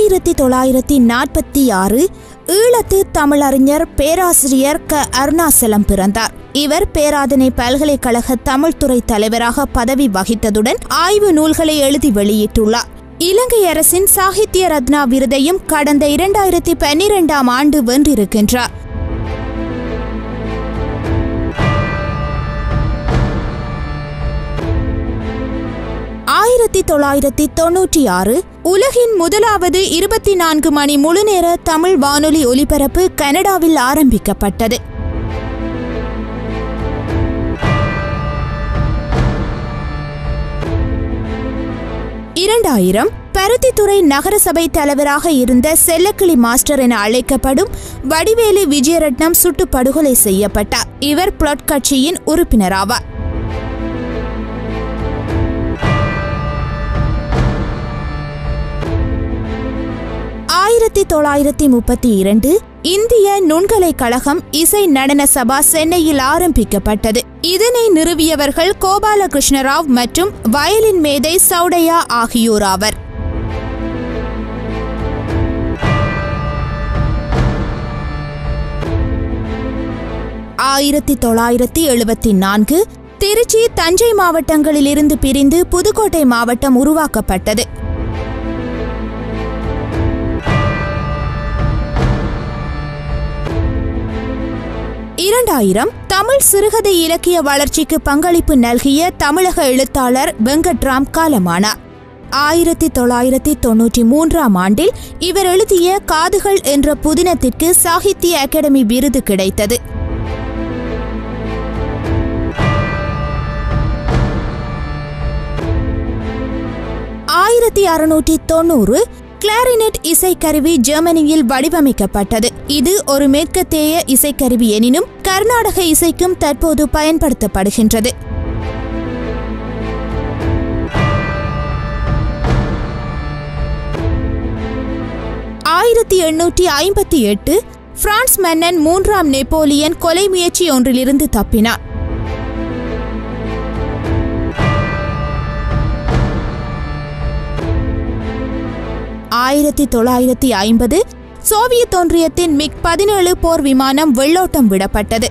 ஆயிரத்தி தொள்ளாயிரத்தி நாற்பத்தி ஆறு ஈழத்து தமிழறிஞர் பேராசிரியர் க அருணாசலம் பிறந்தார் இவர் பேராதனை பல்கலைக்கழக தமிழ்துறை தலைவராக பதவி வகித்ததுடன் ஆய்வு நூல்களை எழுதி வெளியிட்டுள்ளார் இலங்கை அரசின் சாகித்ய ரத்னா விருதையும் கடந்த இரண்டாயிரத்தி பன்னிரெண்டாம் ஆண்டு வென்றிருக்கின்றார் ஆயிரத்தி தொள்ளாயிரத்தி தொன்னூற்றி ஆறு உலகின் முதலாவது இருபத்தி நான்கு மணி முழுநேர தமிழ் வானொலி ஒலிபரப்பு கனடாவில் ஆரம்பிக்கப்பட்டது இரண்டாயிரம் பருத்தித்துறை நகரசபை தலைவராக இருந்த செல்லக்கிளி மாஸ்டர் என அழைக்கப்படும் வடிவேலு விஜயரட்னம் சுட்டு படுகொலை செய்யப்பட்டார் இவர் பிளட் கட்சியின் உறுப்பினராவார் ஆயிரத்தி தொள்ளாயிரத்தி முப்பத்தி இரண்டு இந்திய நுண்கலை கழகம் இசை நடன சபா சென்னையில் ஆரம்பிக்கப்பட்டது இதனை நிறுவியவர்கள் கோபாலகிருஷ்ணராவ் மற்றும் வயலின் மேதை சௌடையா ஆகியோர் ஆவர் ஆயிரத்தி தொள்ளாயிரத்தி எழுபத்தி நான்கு திருச்சி தஞ்சை மாவட்டங்களிலிருந்து பிரிந்து புதுக்கோட்டை மாவட்டம் உருவாக்கப்பட்டது இரண்டாயிரம் தமிழ் சிறுகதை இலக்கிய வளர்ச்சிக்கு பங்களிப்பு நல்கிய தமிழக எழுத்தாளர் வெங்கட்ராம் காலமானார் ஆயிரத்தி தொள்ளாயிரத்தி தொன்னூற்றி மூன்றாம் ஆண்டில் இவர் எழுதிய காதுகள் என்ற புதினத்திற்கு சாகித்ய அகாடமி விருது கிடைத்தது ஆயிரத்தி அறுநூற்றி தொண்ணூறு கிளாரினெட் இசைக்கருவி ஜெர்மனியில் வடிவமைக்கப்பட்டது இது ஒரு மேற்கத்தேய இசைக்கருவி எனினும் கர்நாடக இசைக்கும் தற்போது பயன்படுத்தப்படுகின்றது ஆயிரத்தி எண்ணூற்றி ஐம்பத்தி எட்டு பிரான்ஸ் மன்னன் மூன்றாம் நெப்போலியன் கொலை முயற்சி ஒன்றிலிருந்து தப்பினார் ஆயிரத்தி தொள்ளாயிரத்தி ஐம்பது சோவியத் ஒன்றியத்தின் மிக் பதினேழு போர் விமானம் வெள்ளோட்டம் விடப்பட்டது